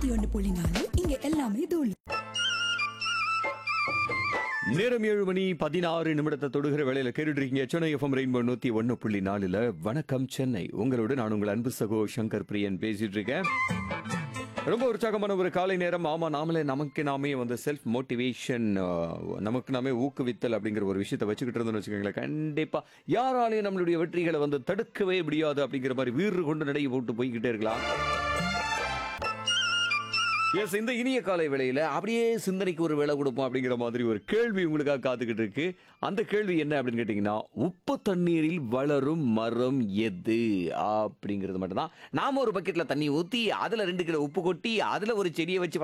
நூத்தி ஒண்ணு புள்ளி நாலு இங்க எல்லாமே தூளி நேரம் ஏழு மணி பதினாறு நிமிடத்தை தொடுகிற வேளையில கேட்டுட்டு இருக்கீங்க சென்னை எஃப்எம் ரெயின்போ நூத்தி ஒன்னு புள்ளி நாலுல வணக்கம் சென்னை உங்களோட நான் உங்கள் அன்பு சகோ சங்கர் பிரியன் பேசிட்டு இருக்கேன் ரொம்ப உற்சாகமான ஒரு காலை நேரம் ஆமா நாமளே நமக்கு நாமே வந்து செல்ஃப் மோட்டிவேஷன் நமக்கு நாமே ஊக்குவித்தல் அப்படிங்கிற ஒரு விஷயத்தை வச்சுக்கிட்டு இருந்தோம்னு வச்சுக்கோங்களேன் கண்டிப்பா யாராலையும் நம்மளுடைய வெற்றிகளை வந்து தடுக்கவே முடியாது அப்படிங்கிற மாதிரி வீறு கொண்டு நடை போட்டு போய்கிட்டே இருக்கலாம் எஸ் இந்த இனிய காலை வேளையில அப்படியே சிந்தனைக்கு ஒரு வேலை கொடுப்போம் அப்படிங்கிற மாதிரி ஒரு கேள்வி உங்களுக்காக காத்துக்கிட்டு இருக்கு அந்த கேள்வி என்ன அப்படின்னு கேட்டீங்கன்னா உப்பு தண்ணீரில் வளரும் மரம் எது அப்படிங்கிறது மட்டும்தான் நாம ஒரு பக்கெட்ல தண்ணி ஊத்தி அதுல ரெண்டு கிலோ உப்பு கொட்டி அதுல ஒரு செடியை வச்சு